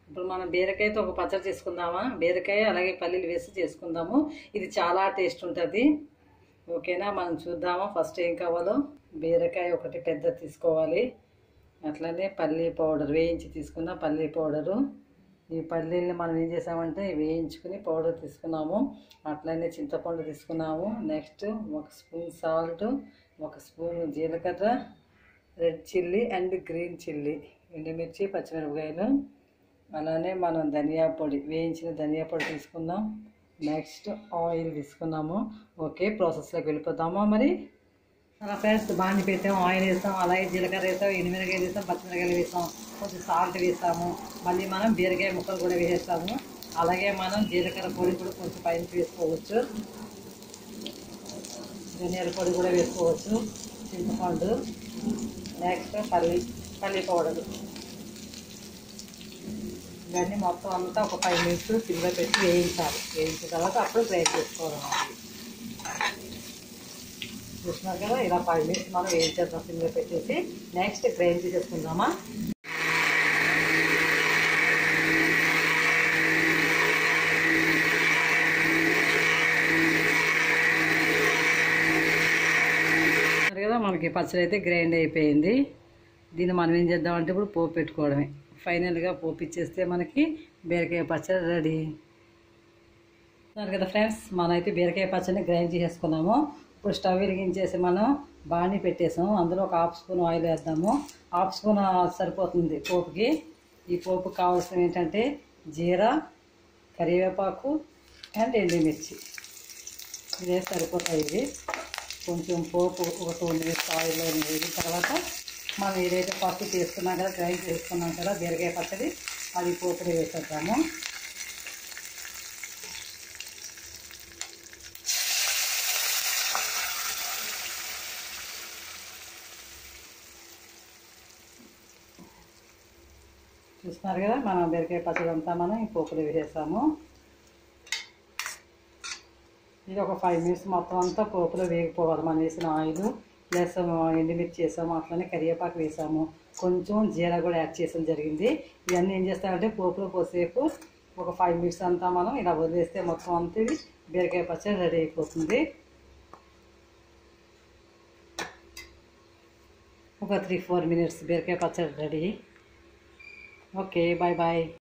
ఇప్పుడు మనం బీరకాయతో ఒక పచ్చడి చేసుకుందామా బీరకాయ అలాగే పల్లీలు వేసి చేసుకుందాము ఇది చాలా టేస్ట్ ఉంటుంది ఓకేనా మనం చూద్దామా ఫస్ట్ ఏం కావాలో బీరకాయ ఒకటి పెద్ద తీసుకోవాలి అట్లనే పల్లీ పౌడర్ వేయించి తీసుకున్న పల్లీ పౌడరు ఈ పల్లీల్ని మనం ఏం చేసామంటే వేయించుకుని పౌడర్ తీసుకున్నాము అట్లనే చింతపండు తీసుకున్నాము నెక్స్ట్ ఒక స్పూన్ సాల్ట్ ఒక స్పూన్ జీలకర్ర red chilli and green chilli ఎండుమిర్చి పచ్చిమిరపకాయలు అలానే మనం ధనియా పొడి వేయించిన ధనియా పొడి తీసుకుందాం నెక్స్ట్ ఆయిల్ తీసుకున్నాము ఓకే ప్రాసెస్లోకి వెళ్ళిపోదామా మరి అలా ఫ్రెండ్స్ బాండి పెట్టాం ఆయిల్ వేస్తాం అలాగే జీలకర్ర వేస్తాం ఎనిమిరకాయలు వేస్తాం పచ్చిమిరకాయలు వేస్తాం కొంచెం సాల్ట్ వేస్తాము మళ్ళీ మనం బీరకాయ ముక్కలు కూడా వేసేస్తాము అలాగే మనం జీలకర్ర పొడి కూడా కొంచెం పైన వేసుకోవచ్చు ధనియాల పొడి కూడా వేసుకోవచ్చు చింతపండు నెక్స్ట్ పల్లి పల్లి పౌడర్ ఇవన్నీ మొత్తం అంతా ఒక ఫైవ్ మినిట్స్ సిమ్లో పెట్టి వేయించాలి వేయించిన తర్వాత అప్పుడు ఫ్రై చేసుకోవడం చూస్తున్నారు కదా ఇలా ఫైవ్ మినిట్స్ మనం వేయించేద్దాం సిమ్లో పెట్టేసి నెక్స్ట్ గ్రైండ్ చేసేసుకుందామా చూస్తున్నారు కదా మనకి పచ్చడి అయితే గ్రైండ్ అయిపోయింది దీన్ని మనం ఏం చేద్దామంటే ఇప్పుడు పోపు పెట్టుకోవడమే ఫైనల్గా పోపు ఇచ్చేస్తే మనకి బీరకాయ పచ్చడి రెడీ చూస్తున్నారు కదా ఫ్రెండ్స్ మనమైతే బీరకాయ పచ్చడిని గ్రైండ్ చేసేసుకున్నాము ఇప్పుడు స్టవ్ వెలిగించేసి మనం బాణీ పెట్టేసాము అందులో ఒక హాఫ్ స్పూన్ ఆయిల్ వేద్దాము హాఫ్ స్పూన్ సరిపోతుంది పోపుకి ఈ పోపు కావాల్సిన ఏంటంటే జీరా కరివేపాకు అండ్ ఎండుమిర్చి ఇదే సరిపోతాయి ఇవి కొంచెం పోపు ఒక టూ మినిట్స్ ఆయిల్లో వేగిన తర్వాత మనం ఏదైతే పప్పు చేసుకున్నాం కదా గ్రైండ్ చేసుకున్నాం కదా బీరకాయ పచ్చడి అది పోపులో వేసేద్దాము చూస్తున్నారు కదా మనం బీరకాయ పచ్చడి అంతా మనం ఈ పోపులో వేసేసాము ఇది ఒక ఫైవ్ మినిట్స్ మొత్తం అంతా పోపులో వేగిపోవాలి మనం వేసిన ఆయిల్ ప్లస్ ఎండుమిర్చి వేసాము అట్లనే కరివేపాకు వేసాము కొంచెం జీరా కూడా యాడ్ చేయడం జరిగింది ఇవన్నీ ఏం చేస్తామంటే పోపులో పోసేపు ఒక ఫైవ్ మినిట్స్ అంతా మనం ఇలా వదిలేస్తే మొత్తం అంతా ఇది బీరకాయ పచ్చడి రెడీ అయిపోతుంది ఒక త్రీ ఫోర్ మినిట్స్ బీరకాయ పచ్చడి రెడీ ఓకే బాయ్ బాయ్